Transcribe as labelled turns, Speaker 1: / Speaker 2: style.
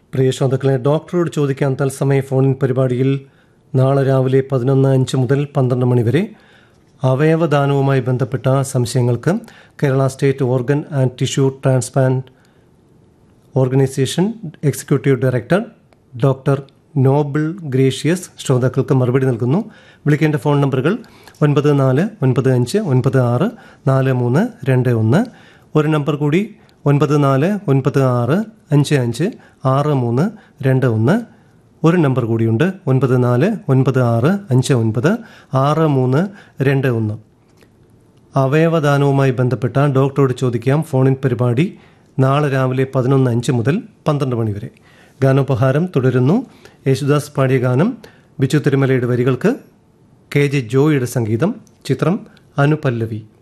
Speaker 1: പ്രിയ ശ്രോതാക്കളെ ഡോക്ടറോട് ചോദിക്കാൻ തത്സമയ ഫോണിൻ പരിപാടിയിൽ നാളെ രാവിലെ പതിനൊന്ന് അഞ്ച് മുതൽ പന്ത്രണ്ട് മണി വരെ അവയവദാനവുമായി ബന്ധപ്പെട്ട സംശയങ്ങൾക്ക് Kerala state organ and tissue transplant organisation executive director doctor Noble Gracious ശ്രോതാക്കൾക്ക് മറുപടി നൽകുന്നു വിളിക്കേണ്ട ഫോൺ നമ്പറുകൾ ഒൻപത് നാല് ഒൻപത് അഞ്ച് ഒൻപത് ആറ് നാല് മൂന്ന് രണ്ട് ഒന്ന് ഒരു നമ്പർ കൂടി ഒൻപത് നാല് ഒൻപത് ആറ് അഞ്ച് അഞ്ച് ആറ് മൂന്ന് രണ്ട് ഒന്ന് ഒരു നമ്പർ കൂടിയുണ്ട് ഒൻപത് നാല് ഒൻപത് ആറ് അഞ്ച് ഒൻപത് ആറ് മൂന്ന് രണ്ട് ഒന്ന് അവയവദാനവുമായി ബന്ധപ്പെട്ട ഡോക്ടറോട് ചോദിക്കാം ഫോണിൻ പരിപാടി നാളെ രാവിലെ പതിനൊന്ന് അഞ്ച് മുതൽ പന്ത്രണ്ട് മണി വരെ ഗാനോപഹാരം തുടരുന്നു യേശുദാസ് പാടിയ ഗാനം ബിച്ചു തിരുമലയുടെ വരികൾക്ക് കെ ജെ ജോയിയുടെ സംഗീതം ചിത്രം അനുപല്ലവി